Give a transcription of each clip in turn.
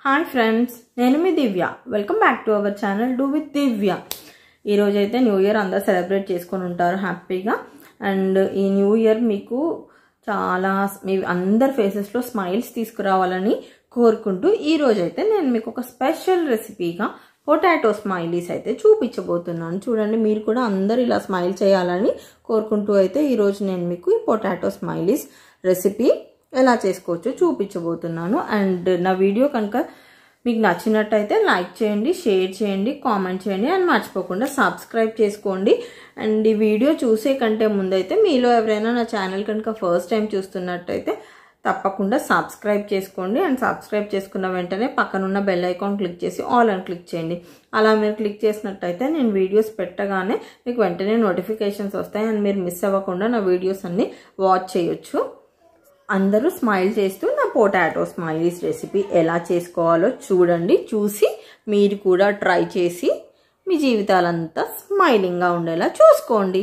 Hi friends నేను మీ Divya welcome back to our channel do with Divya ఈరోజు అయితే న్యూ ఇయర్ అందరు సెలబ్రేట్ చేసుకొని ఉంటారు హ్యాపీగా అండ్ ఈ న్యూ ఇయర్ మీకు చాలా మీ అందరి ఫేసెస్లో స్మైల్స్ తీసుకురావాలని కోరుకుంటూ ఈ రోజు అయితే నేను మీకు ఒక స్పెషల్ రెసిపీగా పొటాటో స్మైలీస్ అయితే చూపించబోతున్నాను చూడండి మీరు కూడా అందరు ఇలా స్మైల్ చేయాలని కోరుకుంటూ అయితే ఈరోజు నేను మీకు ఈ పొటాటో స్మైలీస్ రెసిపీ ఎలా చేసుకోవచ్చో చూపించబోతున్నాను అండ్ నా వీడియో కనుక మీకు నచ్చినట్టయితే లైక్ చేయండి షేర్ చేయండి కామెంట్ చేయండి అండ్ మర్చిపోకుండా సబ్స్క్రైబ్ చేసుకోండి అండ్ ఈ వీడియో చూసే కంటే ముందైతే మీలో ఎవరైనా నా ఛానల్ కనుక ఫస్ట్ టైం చూస్తున్నట్టయితే తప్పకుండా సబ్స్క్రైబ్ చేసుకోండి అండ్ సబ్స్క్రైబ్ చేసుకున్న వెంటనే పక్కనున్న బెల్ ఐకాన్ క్లిక్ చేసి ఆల్ అని క్లిక్ చేయండి అలా మీరు క్లిక్ చేసినట్టయితే నేను వీడియోస్ పెట్టగానే మీకు వెంటనే నోటిఫికేషన్స్ వస్తాయి అండ్ మీరు మిస్ అవ్వకుండా నా వీడియోస్ అన్ని వాచ్ చేయొచ్చు అందరూ స్మైల్ చేస్తూ నా పొటాటో స్మైలీస్ రెసిపీ ఎలా చేసుకోవాలో చూడండి చూసి మీరు కూడా ట్రై చేసి మీ జీవితాలంతా స్మైలింగ్గా ఉండేలా చూసుకోండి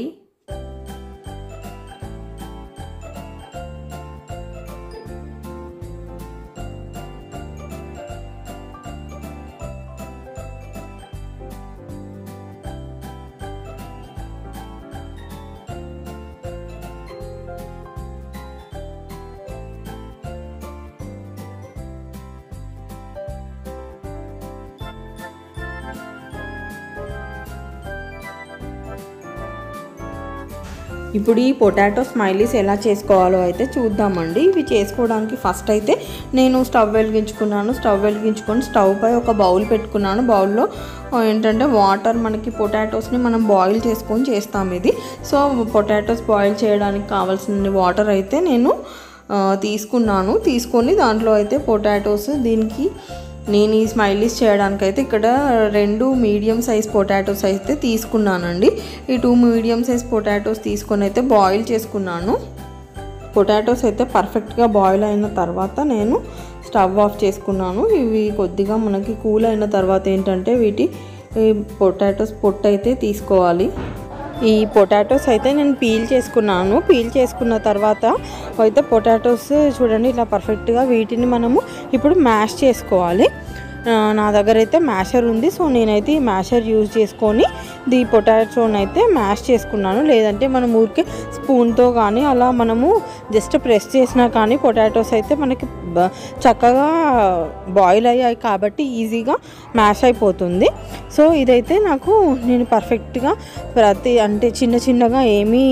ఇప్పుడు ఈ పొటాటో స్మైలీస్ ఎలా చేసుకోవాలో అయితే చూద్దామండి ఇవి చేసుకోవడానికి ఫస్ట్ అయితే నేను స్టవ్ వెలిగించుకున్నాను స్టవ్ వెలిగించుకొని స్టవ్ పై ఒక బౌల్ పెట్టుకున్నాను బౌల్లో ఏంటంటే వాటర్ మనకి పొటాటోస్ని మనం బాయిల్ చేసుకొని చేస్తాం ఇది సో పొటాటోస్ బాయిల్ చేయడానికి కావాల్సిన వాటర్ అయితే నేను తీసుకున్నాను తీసుకొని దాంట్లో అయితే పొటాటోస్ దీనికి నేను ఈ స్మైలీస్ చేయడానికి అయితే ఇక్కడ రెండు మీడియం సైజ్ పొటాటోస్ అయితే తీసుకున్నానండి ఈ టూ మీడియం సైజ్ పొటాటోస్ తీసుకొని అయితే బాయిల్ చేసుకున్నాను పొటాటోస్ అయితే పర్ఫెక్ట్గా బాయిల్ అయిన తర్వాత నేను స్టవ్ ఆఫ్ చేసుకున్నాను ఇవి కొద్దిగా మనకి కూల్ అయిన తర్వాత ఏంటంటే వీటి పొటాటోస్ పొట్టు అయితే తీసుకోవాలి ఈ పొటాటోస్ అయితే నేను పీల్ చేసుకున్నాను పీల్ చేసుకున్న తర్వాత అయితే పొటాటోస్ చూడండి ఇలా పర్ఫెక్ట్గా వీటిని మనము ఇప్పుడు మ్యాష్ చేసుకోవాలి నా దగ్గర అయితే మ్యాషర్ ఉంది సో నేనైతే ఈ మ్యాషర్ యూజ్ చేసుకొని ది పొటాటోని అయితే మ్యాష్ చేసుకున్నాను లేదంటే మనం ఊరికే స్పూన్తో కానీ అలా మనము జస్ట్ ప్రెస్ చేసినా కానీ పొటాటోస్ అయితే మనకి చక్కగా బాయిల్ అయ్యాయి కాబట్టి ఈజీగా మ్యాష్ అయిపోతుంది సో ఇదైతే నాకు నేను పర్ఫెక్ట్గా ప్రతి అంటే చిన్న చిన్నగా ఏమీ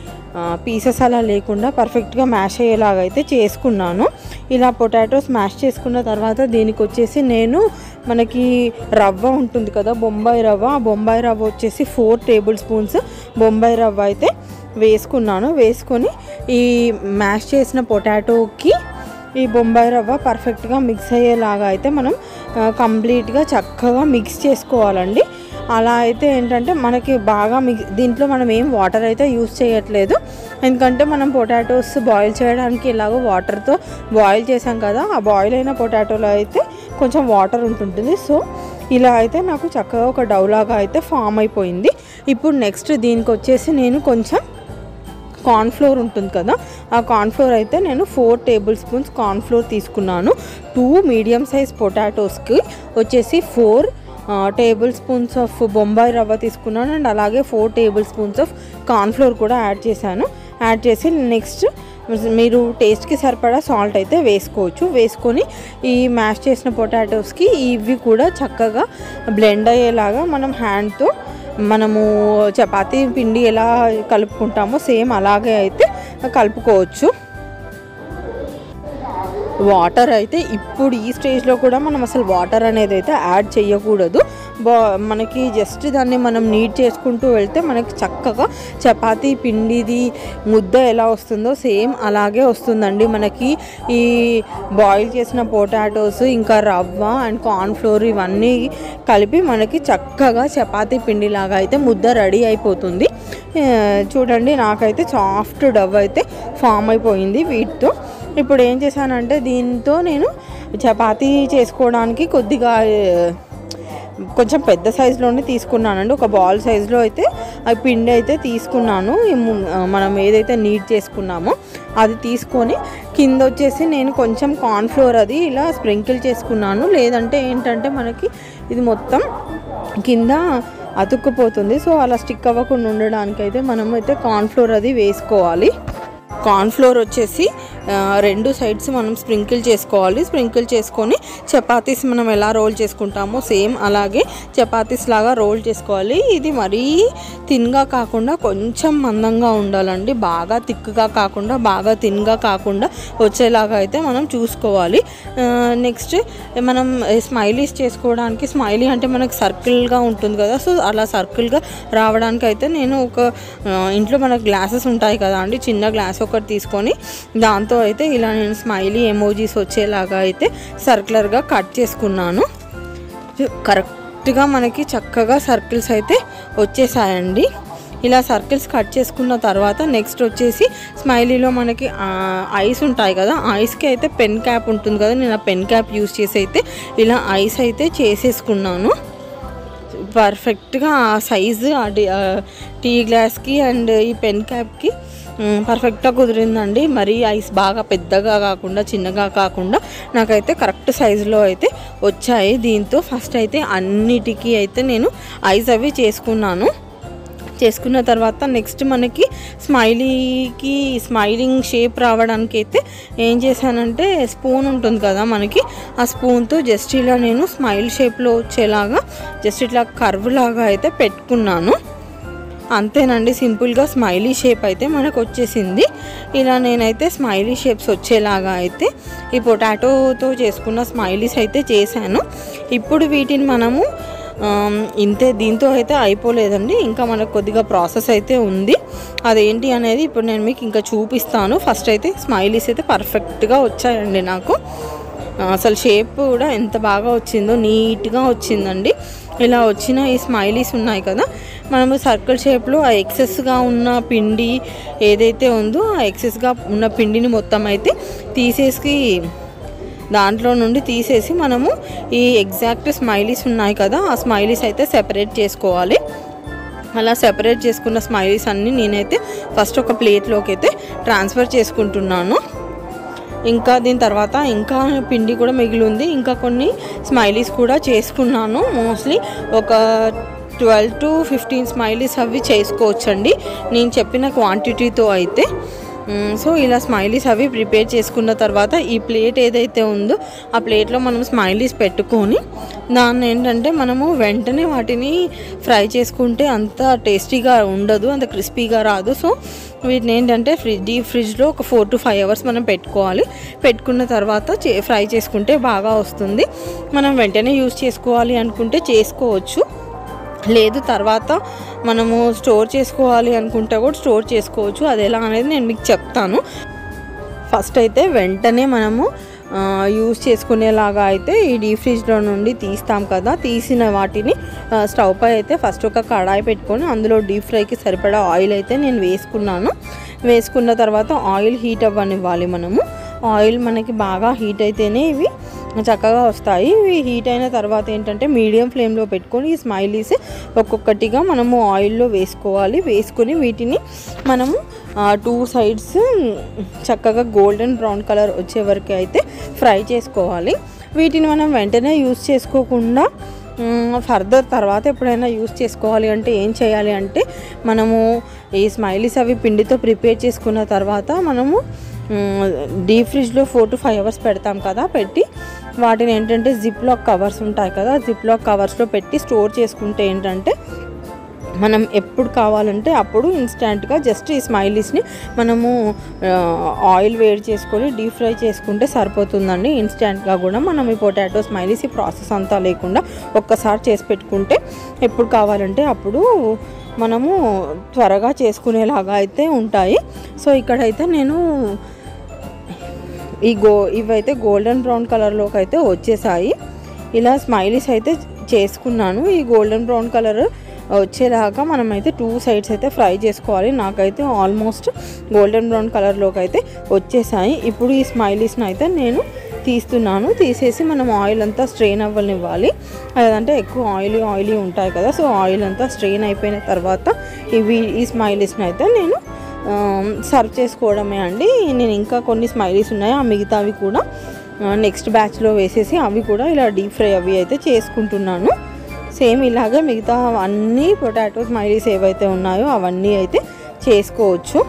పీసెస్ అలా లేకుండా పర్ఫెక్ట్గా మ్యాష్ అయ్యేలాగా అయితే చేసుకున్నాను ఇలా పొటాటోస్ మ్యాష్ చేసుకున్న తర్వాత దీనికి వచ్చేసి నేను మనకి రవ్వ ఉంటుంది కదా బొంబాయి రవ్వ ఆ బొంబాయి రవ్వ వచ్చేసి ఫోర్ టేబుల్ స్పూన్స్ బొంబాయి రవ్వ అయితే వేసుకున్నాను వేసుకొని ఈ మ్యాష్ చేసిన పొటాటోకి ఈ బొంబాయి రవ్వ పర్ఫెక్ట్గా మిక్స్ అయ్యేలాగా అయితే మనం కంప్లీట్గా చక్కగా మిక్స్ చేసుకోవాలండి అలా అయితే ఏంటంటే మనకి బాగా మిక్స్ దీంట్లో మనం ఏం వాటర్ అయితే యూస్ చేయట్లేదు ఎందుకంటే మనం పొటాటోస్ బాయిల్ చేయడానికి ఇలాగో వాటర్తో బాయిల్ చేసాం కదా ఆ బాయిల్ అయిన పొటాటోలో అయితే కొంచెం వాటర్ ఉంటుంటుంది సో ఇలా అయితే నాకు చక్కగా ఒక డౌలాగా అయితే ఫామ్ అయిపోయింది ఇప్పుడు నెక్స్ట్ దీనికి వచ్చేసి నేను కొంచెం కార్న్ఫ్లోర్ ఉంటుంది కదా ఆ కార్న్ఫ్లోర్ అయితే నేను ఫోర్ టేబుల్ స్పూన్స్ కార్న్ఫ్లోర్ తీసుకున్నాను టూ మీడియం సైజ్ పొటాటోస్కి వచ్చేసి four tablespoons of Bombay rava తీసుకున్నాను అండ్ అలాగే four tablespoons of cornflour కూడా యాడ్ చేశాను యాడ్ చేసి నెక్స్ట్ మీరు టేస్ట్కి సరిపడా సాల్ట్ అయితే వేసుకోవచ్చు వేసుకొని ఈ మ్యాష్ చేసిన పొటాటోస్కి ఇవి కూడా చక్కగా బ్లెండ్ అయ్యేలాగా మనం హ్యాండ్తో మనము చపాతీ పిండి ఎలా కలుపుకుంటామో సేమ్ అలాగే అయితే కలుపుకోవచ్చు వాటర్ అయితే ఇప్పుడు ఈ స్టేజ్లో కూడా మనం అసలు వాటర్ అనేది అయితే యాడ్ చేయకూడదు బా మనకి జస్ట్ దాన్ని మనం నీట్ చేసుకుంటూ వెళ్తే మనకి చక్కగా చపాతీ పిండిది ముద్ద ఎలా వస్తుందో సేమ్ అలాగే వస్తుందండి మనకి ఈ బాయిల్ చేసిన పొటాటోస్ ఇంకా రవ్వ అండ్ కార్న్ఫ్లోర్ ఇవన్నీ కలిపి మనకి చక్కగా చపాతీ పిండిలాగా అయితే ముద్ద రెడీ అయిపోతుంది చూడండి నాకైతే సాఫ్ట్ డవ్ అయితే ఫామ్ అయిపోయింది వీటితో ఇప్పుడు ఏం చేశానంటే దీంతో నేను చపాతీ చేసుకోవడానికి కొద్దిగా కొంచెం పెద్ద సైజులోనే తీసుకున్నానండి ఒక బాల్ సైజులో అయితే ఆ పిండి అయితే తీసుకున్నాను ఈ ము- ఆ, మనం ఏదైతే నీట్ చేసుకున్నామో అది తీసుకొని కింద వచ్చేసి నేను కొంచెం కార్న్ఫ్లోర్ అది ఇలా స్ప్రింకిల్ చేసుకున్నాను లేదంటే ఏంటంటే మనకి ఇది మొత్తం కింద అతుక్కుపోతుంది సో అలా స్టిక్ అవ్వకుండా ఉండడానికి అయితే మనం అయితే కార్న్ఫ్లోర్ అది వేసుకోవాలి కార్న్ఫ్లోర్ వచ్చేసి ఆ, రెండు సైడ్స్ మనం స్ప్రింకిల్ చేసుకోవాలి స్ప్రింకిల్ చేసుకొని చపాతీస్ మనం ఎలా రోల్ చేసుకుంటామో సేమ్ అలాగే చపాతీస్ లాగా రోల్ చేసుకోవాలి ఇది మరీ థిన్గా కాకుండా కొంచెం మందంగా ఉండాలండి బాగా థిక్గా కాకుండా బాగా థిన్గా కాకుండా వచ్చేలాగా అయితే మనం చూసుకోవాలి నెక్స్ట్ మనం స్మైలీస్ చేసుకోవడానికి స్మైలీ అంటే మనకు సర్కిల్గా ఉంటుంది కదా సో అలా సర్కిల్గా రావడానికి అయితే నేను ఒక ఆ, ఇంట్లో మనకు గ్లాసెస్ ఉంటాయి కదా అండి చిన్న గ్లాస్ ఒకటి తీసుకొని దాంతో అయితే ఇలా నేను స్మైలీ ఎమోజీస్ వచ్చేలాగా అయితే సర్క్యులర్గా కట్ చేసుకున్నాను కరెక్ట్గా మనకి చక్కగా సర్కిల్స్ అయితే వచ్చేసాయండి ఇలా సర్కిల్స్ కట్ చేసుకున్న తర్వాత నెక్స్ట్ వచ్చేసి స్మైలీలో మనకి ఐస్ ఉంటాయి కదా ఐస్కి అయితే పెన్ క్యాప్ ఉంటుంది కదా నేను ఆ పెన్ క్యాప్ యూస్ చేసి అయితే ఇలా ఐస్ అయితే చేసేసుకున్నాను పర్ఫెక్ట్గా ఆ సైజు ఆ డి- ఆ టీ గ్లాస్కి అండ్ ఈ పెన్ క్యాప్కి మ్, పర్ఫెక్ట్గా కుదిరిందండి మరీ ఐస్ బాగా పెద్దగా కాకుండా చిన్నగా కాకుండా నాకైతే కరెక్ట్ సైజులో అయితే వచ్చాయి దీంతో ఫస్ట్ అయితే అన్నిటికీ అయితే నేను ఐస్ అవి చేసుకున్నాను చేసుకున్న తర్వాత నెక్స్ట్ మనకి స్మైలీకి స్మైలింగ్ షేప్ రావడానికి అయితే ఏం చేశానంటే స్పూన్ ఉంటుంది కదా మనకి ఆ స్పూన్తో జస్ట్ ఇలా నేను స్మైల్ షేప్లో వచ్చేలాగా జస్ట్ ఇట్లా కర్వ్ లాగా అయితే పెట్టుకున్నాను అంతేనండి సింపుల్గా స్మైలీ షేప్ అయితే మనకు వచ్చేసింది ఇలా నేనైతే స్మైలీ షేప్స్ వచ్చేలాగా అయితే ఈ పొటాటోతో చేసుకున్న స్మైలీస్ అయితే చేశాను ఇప్పుడు వీటిని మనము ఆమ్, ఇంతే దీంతో అయితే అయిపోలేదండి ఇంకా మనకు కొద్దిగా ప్రాసెస్ అయితే ఉంది అదేంటి అనేది ఇప్పుడు నేను మీకు ఇంకా చూపిస్తాను ఫస్ట్ అయితే స్మైలీస్ అయితే పర్ఫెక్ట్గా వచ్చాయండి నాకు ఆ, అసలు షేప్ కూడా ఎంత బాగా వచ్చిందో నీట్గా వచ్చిందండి ఇలా వచ్చిన ఈ స్మైలీస్ ఉన్నాయి కదా మనము సర్కిల్ షేప్లో ఆ ఎక్సెస్గా ఉన్న పిండి ఏదైతే ఉందో ఆ ఎక్సెస్గా ఉన్న పిండిని మొత్తం అయితే తీసేసి దాంట్లో నుండి తీసేసి మనము ఈ ఎగ్జాక్ట్ స్మైలీస్ ఉన్నాయి కదా ఆ స్మైలీస్ అయితే సెపరేట్ చేసుకోవాలి అలా సెపరేట్ చేసుకున్న స్మైలీస్ అన్నీ నేనైతే ఫస్ట్ ఒక ప్లేట్లోకి అయితే ట్రాన్స్ఫర్ చేసుకుంటున్నాను ఇంకా దీని తర్వాత ఇంకా పిండి కూడా మిగిలి ఉంది ఇంకా కొన్ని స్మైలీస్ కూడా చేసుకున్నాను మోస్ట్లీ ఒక ట్వెల్వ్ టు ఫిఫ్టీన్ స్మైలీస్ అవి చేసుకోవచ్చండి నేను చెప్పిన క్వాంటిటీతో అయితే మ్, సో ఇలా స్మైలీస్ అవి ప్రిపేర్ చేసుకున్న తర్వాత ఈ ప్లేట్ ఏదైతే ఉందో ఆ ప్లేట్లో మనం స్మైలీస్ పెట్టుకొని దాన్ని ఏంటంటే మనము వెంటనే వాటిని ఫ్రై చేసుకుంటే అంత టేస్టీగా ఉండదు అంత క్రిస్పీగా రాదు సో వీటిని ఏంటంటే ఫ్రిడ్జ్ డీప్ ఫ్రిడ్జ్లో ఒక ఫోర్ టు ఫైవ్ అవర్స్ మనం పెట్టుకోవాలి పెట్టుకున్న తర్వాత చే ఫ్రై చేసుకుంటే బాగా వస్తుంది మనం వెంటనే యూస్ చేసుకోవాలి అనుకుంటే చేసుకోవచ్చు లేదు తర్వాత మనము స్టోర్ చేసుకోవాలి అనుకుంటే కూడా స్టోర్ చేసుకోవచ్చు అది ఎలా అనేది నేను మీకు చెప్తాను ఫస్ట్ అయితే వెంటనే మనము ఆ, యూస్ చేసుకునేలాగా అయితే ఈ డీప్ ఫ్రిడ్జ్లో నుండి తీస్తాం కదా తీసిన వాటిని ఆ, స్టవ్ పై అయితే ఫస్ట్ ఒక కడాయి పెట్టుకొని అందులో డీప్ ఫ్రైకి సరిపడా ఆయిల్ అయితే నేను వేసుకున్నాను వేసుకున్న తర్వాత ఆయిల్ హీట్ అవ్వనివ్వాలి మనము ఆయిల్ మనకి బాగా హీట్ అయితేనే ఇవి చక్కగా వస్తాయి ఇవి హీట్ అయిన తర్వాత ఏంటంటే మీడియం ఫ్లేమ్లో పెట్టుకొని ఈ స్మైలీస్ ఒక్కొక్కటిగా మనము ఆయిల్లో వేసుకోవాలి వేసుకొని వీటిని మనము టూ సైడ్స్ చక్కగా గోల్డెన్ బ్రౌన్ కలర్ వచ్చే వరకు అయితే ఫ్రై చేసుకోవాలి వీటిని మనం వెంటనే యూస్ చేసుకోకుండా ఫర్దర్ తర్వాత ఎప్పుడైనా యూస్ చేసుకోవాలి అంటే ఏం చేయాలి అంటే మనము ఈ స్మైలీస్ అవి పిండితో ప్రిపేర్ చేసుకున్న తర్వాత మనము డీప్ ఫ్రిడ్జ్లో ఫోర్ టు ఫైవ్ అవర్స్ పెడతాం కదా పెట్టి వాటిని ఏంటంటే జిప్ లాక్ కవర్స్ ఉంటాయి కదా జిప్ లాక్ కవర్స్లో పెట్టి స్టోర్ చేసుకుంటే ఏంటంటే మనం ఎప్పుడు కావాలంటే అప్పుడు ఇన్స్టెంట్గా జస్ట్ ఈ స్మైలీస్ని మనము ఆ, ఆయిల్ వేడి చేసుకొని డీప్ ఫ్రై చేసుకుంటే సరిపోతుందండి ఇన్స్టెంట్గా కూడా మనం ఈ పొటాటో స్మైలీస్ ఈ ప్రాసెస్ అంతా లేకుండా ఒక్కసారి చేసి పెట్టుకుంటే ఎప్పుడు కావాలంటే అప్పుడు మనము త్వరగా చేసుకునేలాగా అయితే ఉంటాయి సో ఇక్కడైతే నేను ఈ గో ఇవైతే గోల్డెన్ బ్రౌన్ కలర్లోకి అయితే వచ్చేసాయి ఇలా స్మైలీస్ అయితే చేసుకున్నాను ఈ గోల్డెన్ బ్రౌన్ కలర్ వచ్చేలాగా మనం అయితే టూ సైడ్స్ అయితే ఫ్రై చేసుకోవాలి నాకైతే ఆల్మోస్ట్ గోల్డెన్ బ్రౌన్ కలర్లోకి అయితే వచ్చేసాయి ఇప్పుడు ఈ స్మైలీస్ని అయితే నేను తీస్తున్నాను తీసేసి మనం ఆయిల్ అంతా స్ట్రెయిన్ అవ్వనివ్వాలి అదంటే ఎక్కువ ఆయిలీ ఆయిలీ ఉంటాయి కదా సో ఆయిల్ అంతా స్ట్రెయిన్ అయిపోయిన తర్వాత ఇవి ఈ స్మైలీస్ని అయితే నేను సర్వ్ చేసుకోవడమే అండి నేను ఇంకా కొన్ని స్మైలీస్ ఉన్నాయి ఆ మిగతావి కూడా నెక్స్ట్ బ్యాచ్లో వేసేసి అవి కూడా ఇలా డీప్ ఫ్రై అవి అయితే చేసుకుంటున్నాను సేమ్ ఇలాగే మిగతా అన్ని పొటాటో స్మైలీస్ ఏవైతే ఉన్నాయో అవన్నీ అయితే చేసుకోవచ్చు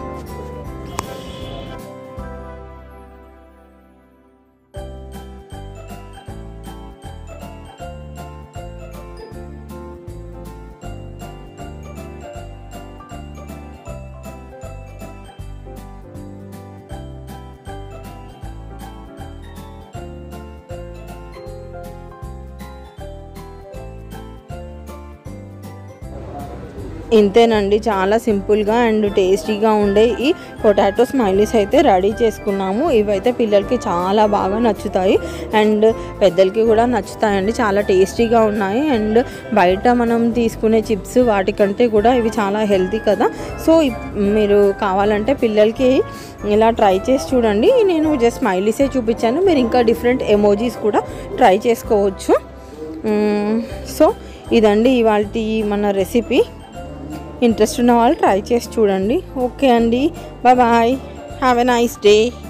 ఇంతేనండి చాలా సింపుల్గా అండ్ టేస్టీగా ఉండే ఈ పొటాటో స్మైలీస్ అయితే రెడీ చేసుకున్నాము ఇవైతే పిల్లలకి చాలా బాగా నచ్చుతాయి అండ్ పెద్దలకి కూడా నచ్చుతాయండి చాలా టేస్టీగా ఉన్నాయి అండ్ బయట మనం తీసుకునే చిప్స్ వాటికంటే కూడా ఇవి చాలా హెల్తీ కదా సో ఇప్- మీరు కావాలంటే పిల్లలకి ఇలా ట్రై చేసి చూడండి నేను జస్ట్ స్మైలీసే చూపించాను మీరు ఇంకా డిఫరెంట్ ఎమోజీస్ కూడా ట్రై చేసుకోవచ్చు మ్మ్. సో ఇదండి ఇవాళ మన రెసిపీ ఇంట్రెస్ట్ ఉన్న వాళ్ళు ట్రై చేసి చూడండి ఓకే అండి bye have a nice day